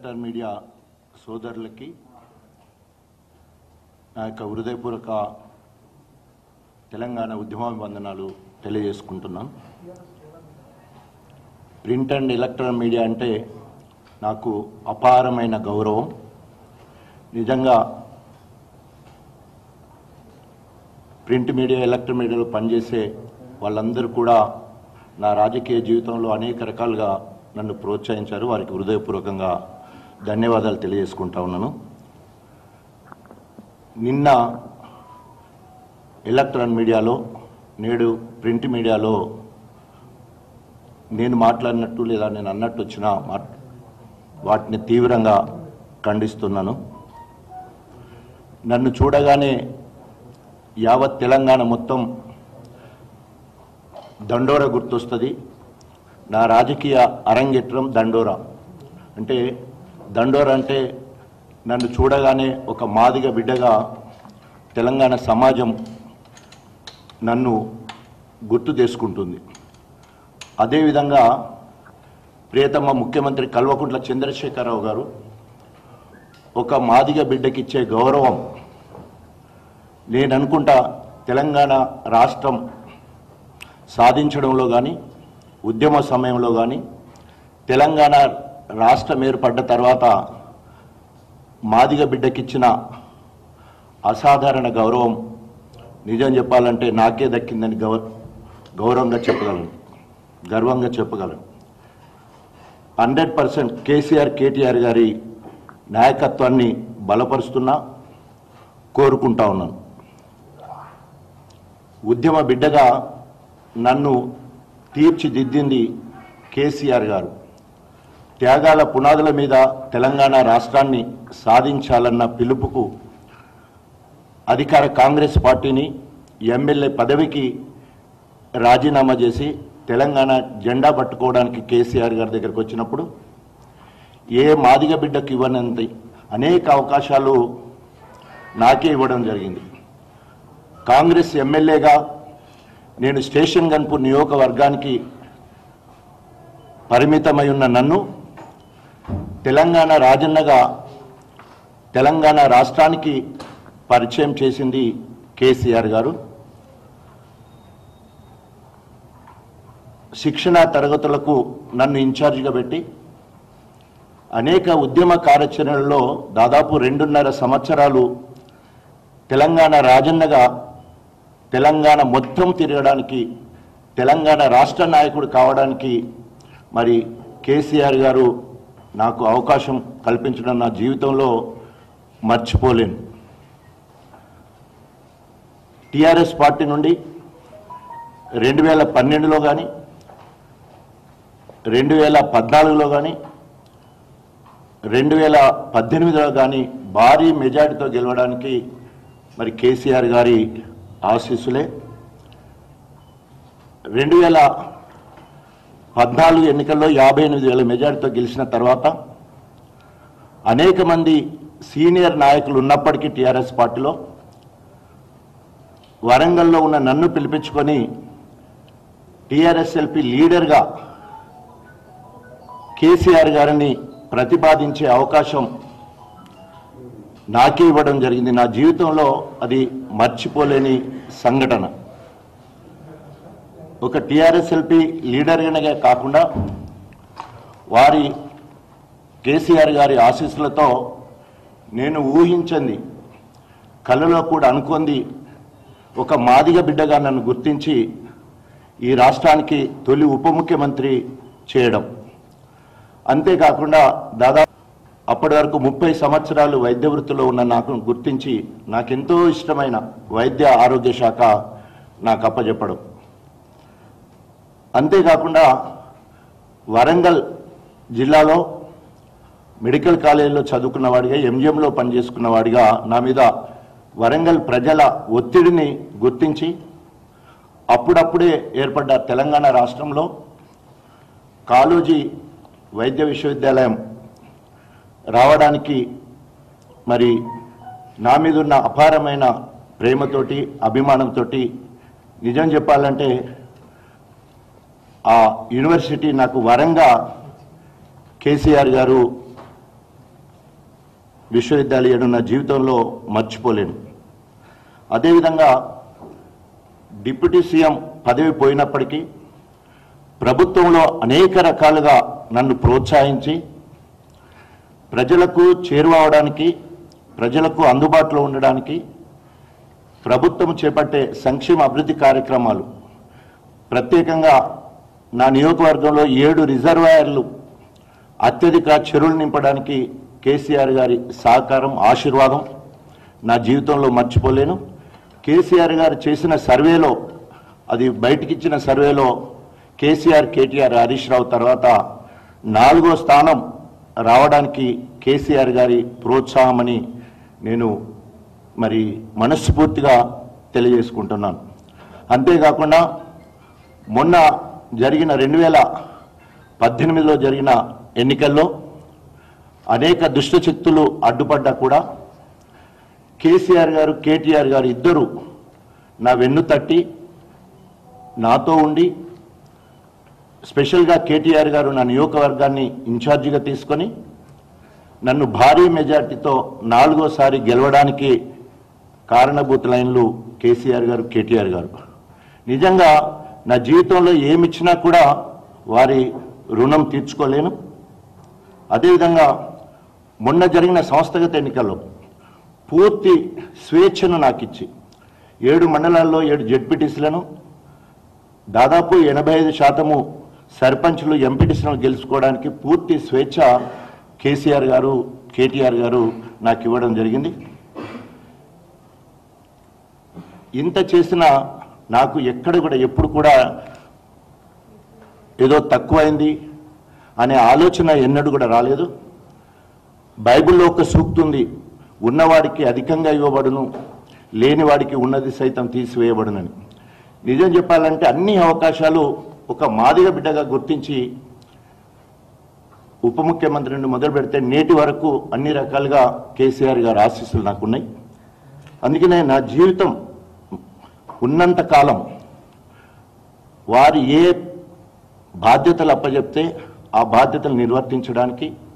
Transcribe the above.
electron media సోదరులకి నా యొక్క హృదయపూర్వక తెలంగాణ ఉద్యమాభివందనాలు తెలియజేసుకుంటున్నాను ప్రింట్ అండ్ ఎలక్ట్రాన్ మీడియా అంటే నాకు అపారమైన గౌరవం నిజంగా ప్రింట్ మీడియా ఎలక్ట్రాన్ మీడియాలో పనిచేసే వాళ్ళందరూ కూడా నా రాజకీయ జీవితంలో అనేక రకాలుగా నన్ను ప్రోత్సహించారు వారికి హృదయపూర్వకంగా ధన్యవాదాలు తెలియజేసుకుంటా ఉన్నాను నిన్న ఎలక్ట్రాన్ మీడియాలో నేడు ప్రింట్ మీడియాలో నేను మాట్లాడినట్టు లేదా నేను అన్నట్టు వచ్చిన మాట్- వాటిని తీవ్రంగా ఖండిస్తున్నాను నన్ను చూడగానే యావత్ తెలంగాణ మొత్తం దండోర గుర్తొస్తుంది నా రాజకీయ అరంగేట్రం దండోరా అంటే దండోర అంటే నన్ను చూడగానే ఒక మాదిగ బిడ్డగా తెలంగాణ సమాజం నన్ను గుర్తు చేసుకుంటుంది అదేవిధంగా ప్రియతమ ముఖ్యమంత్రి కల్వకుంట్ల చంద్రశేఖరరావు గారు ఒక మాదిగ బిడ్డకిచ్చే గౌరవం నేను అనుకుంటా తెలంగాణ రాష్ట్రం సాధించడంలో కానీ ఉద్యమ సమయంలో కానీ తెలంగాణ రాష్ట్రం ఏర్పడ్డ తర్వాత మాదిగ బిడ్డకిచ్చిన అసాధారణ గౌరవం నిజం చెప్పాలంటే నాకే దక్కిందని గౌ గౌరవంగా చెప్పగలను గర్వంగా చెప్పగలను హండ్రెడ్ పర్సెంట్ కేసీఆర్ కేటీఆర్ గారి నాయకత్వాన్ని బలపరుస్తున్నా కోరుకుంటా ఉన్నాను ఉద్యమ బిడ్డగా నన్ను తీర్చిదిద్దింది కేసీఆర్ గారు త్యాగాల పునాదుల మీద తెలంగాణ రాష్ట్రాన్ని సాధించాలన్న పిలుపుకు అధికార కాంగ్రెస్ పార్టీని ఎమ్మెల్యే పదవికి రాజీనామా చేసి తెలంగాణ జెండా పట్టుకోవడానికి కేసీఆర్ గారి దగ్గరికి వచ్చినప్పుడు ఏ మాదిగ బిడ్డకు ఇవ్వనంత అనేక అవకాశాలు నాకే ఇవ్వడం జరిగింది కాంగ్రెస్ ఎమ్మెల్యేగా నేను స్టేషన్ గన్పూర్ నియోజకవర్గానికి పరిమితమై ఉన్న నన్ను తెలంగాణ రాజన్నగా తెలంగాణ రాష్ట్రానికి పరిచయం చేసింది కేసీఆర్ గారు శిక్షణ తరగతులకు నన్ను ఇన్ఛార్జిగా పెట్టి అనేక ఉద్యమ కార్యాచరణలో దాదాపు రెండున్నర సంవత్సరాలు తెలంగాణ రాజన్నగా తెలంగాణ మొత్తం తిరగడానికి తెలంగాణ రాష్ట్ర నాయకుడు కావడానికి మరి కేసీఆర్ గారు నాకు అవకాశం కల్పించడం నా జీవితంలో మర్చిపోలేను టిఆర్ఎస్ పార్టీ నుండి రెండు వేల పన్నెండులో కానీ రెండు వేల పద్నాలుగులో కానీ రెండు వేల పద్దెనిమిదిలో కానీ భారీ మెజార్టీతో గెలవడానికి మరి కేసీఆర్ గారి ఆశీస్సులే రెండు వేల పద్నాలుగు ఎన్నికల్లో యాభై ఎనిమిది వేల మెజార్టీతో గెలిచిన తర్వాత అనేక మంది సీనియర్ నాయకులు ఉన్నప్పటికీ టీఆర్ఎస్ పార్టీలో వరంగల్లో ఉన్న నన్ను పిలిపించుకొని టీఆర్ఎస్ఎల్పి లీడర్గా కేసీఆర్ గారిని ప్రతిపాదించే అవకాశం నాకే ఇవ్వడం జరిగింది నా జీవితంలో అది మర్చిపోలేని సంఘటన ఒక టీఆర్ఎస్ఎల్పి లీడర్గానే కాకుండా వారి కేసీఆర్ గారి ఆశీస్సులతో నేను ఊహించింది కళ్ళలో కూడా అనుకుంది ఒక మాదిగ బిడ్డగా నన్ను గుర్తించి ఈ రాష్ట్రానికి తొలి ఉప ముఖ్యమంత్రి చేయడం అంతేకాకుండా దాదాపు అప్పటి వరకు ముప్పై సంవత్సరాలు వైద్య వృత్తిలో ఉన్న నాకు గుర్తించి నాకెంతో ఇష్టమైన వైద్య ఆరోగ్య శాఖ నాకు అప్పచెప్పడం అంతేకాకుండా వరంగల్ జిల్లాలో మెడికల్ కాలేజీలో చదువుకున్న వాడిగా ఎంజిఎంలో పనిచేసుకున్న వాడిగా నా మీద వరంగల్ ప్రజల ఒత్తిడిని గుర్తించి అప్పుడప్పుడే ఏర్పడ్డ తెలంగాణ రాష్ట్రంలో కాళోజీ వైద్య విశ్వవిద్యాలయం రావడానికి మరి నా మీద ఉన్న అపారమైన ప్రేమతోటి అభిమానంతో నిజం చెప్పాలంటే ఆ యూనివర్సిటీ నాకు వరంగా కేసీఆర్ గారు విశ్వవిద్యాలయం నా జీవితంలో మర్చిపోలేను అదేవిధంగా డిప్యూటీ సీఎం పదవి పోయినప్పటికీ ప్రభుత్వంలో అనేక రకాలుగా నన్ను ప్రోత్సహించి ప్రజలకు చేరువవడానికి ప్రజలకు అందుబాటులో ఉండడానికి ప్రభుత్వం చేపట్టే సంక్షేమ అభివృద్ధి కార్యక్రమాలు ప్రత్యేకంగా నా నియోజకవర్గంలో ఏడు రిజర్వాయర్లు అత్యధిక చెరువులు నింపడానికి కేసీఆర్ గారి సహకారం ఆశీర్వాదం నా జీవితంలో మర్చిపోలేను కేసీఆర్ గారు చేసిన సర్వేలో అది బయటికిచ్చిన సర్వేలో కేసీఆర్ కేటీఆర్ హరీష్ రావు తర్వాత నాలుగో స్థానం రావడానికి కేసీఆర్ గారి ప్రోత్సాహమని నేను మరి మనస్ఫూర్తిగా తెలియజేసుకుంటున్నాను అంతేకాకుండా మొన్న జరిగిన రెండు వేల పద్దెనిమిదిలో జరిగిన ఎన్నికల్లో అనేక దుష్ట శక్తులు అడ్డుపడ్డా కూడా కేసీఆర్ గారు కేటీఆర్ గారు ఇద్దరు నా వెన్ను తట్టి నాతో ఉండి స్పెషల్గా కేటీఆర్ గారు నా నియోజకవర్గాన్ని ఇన్ఛార్జిగా తీసుకొని నన్ను భారీ మెజార్టీతో నాలుగోసారి గెలవడానికి కారణభూత లైన్లు కేసీఆర్ గారు కేటీఆర్ గారు నిజంగా నా జీవితంలో ఏమిచ్చినా కూడా వారి రుణం తీర్చుకోలేను అదేవిధంగా మొన్న జరిగిన సంస్థగత ఎన్నికల్లో పూర్తి స్వేచ్ఛను నాకు ఇచ్చి ఏడు మండలాల్లో ఏడు జెడ్పీటీసీలను దాదాపు ఎనభై ఐదు శాతము సర్పంచ్లు ఎంపీటీసీలను గెలుచుకోవడానికి పూర్తి స్వేచ్ఛ కేసీఆర్ గారు కేటీఆర్ గారు నాకు ఇవ్వడం జరిగింది ఇంత చేసిన నాకు ఎక్కడ కూడా ఎప్పుడు కూడా ఏదో తక్కువైంది అనే ఆలోచన ఎన్నడూ కూడా రాలేదు బైబిల్లో ఒక సూక్తి ఉంది ఉన్నవాడికి అధికంగా ఇవ్వబడును లేనివాడికి ఉన్నది సైతం తీసివేయబడునని నిజం చెప్పాలంటే అన్ని అవకాశాలు ఒక మాదిగ బిడ్డగా గుర్తించి ఉప ముఖ్యమంత్రి నుండి మొదలు పెడితే నేటి వరకు అన్ని రకాలుగా కేసీఆర్ గారు ఆశీస్సులు నాకున్నాయి అందుకనే నా జీవితం ఉన్నంత కాలం వారు ఏ బాధ్యతలు అప్పచెప్తే ఆ బాధ్యతలు నిర్వర్తించడానికి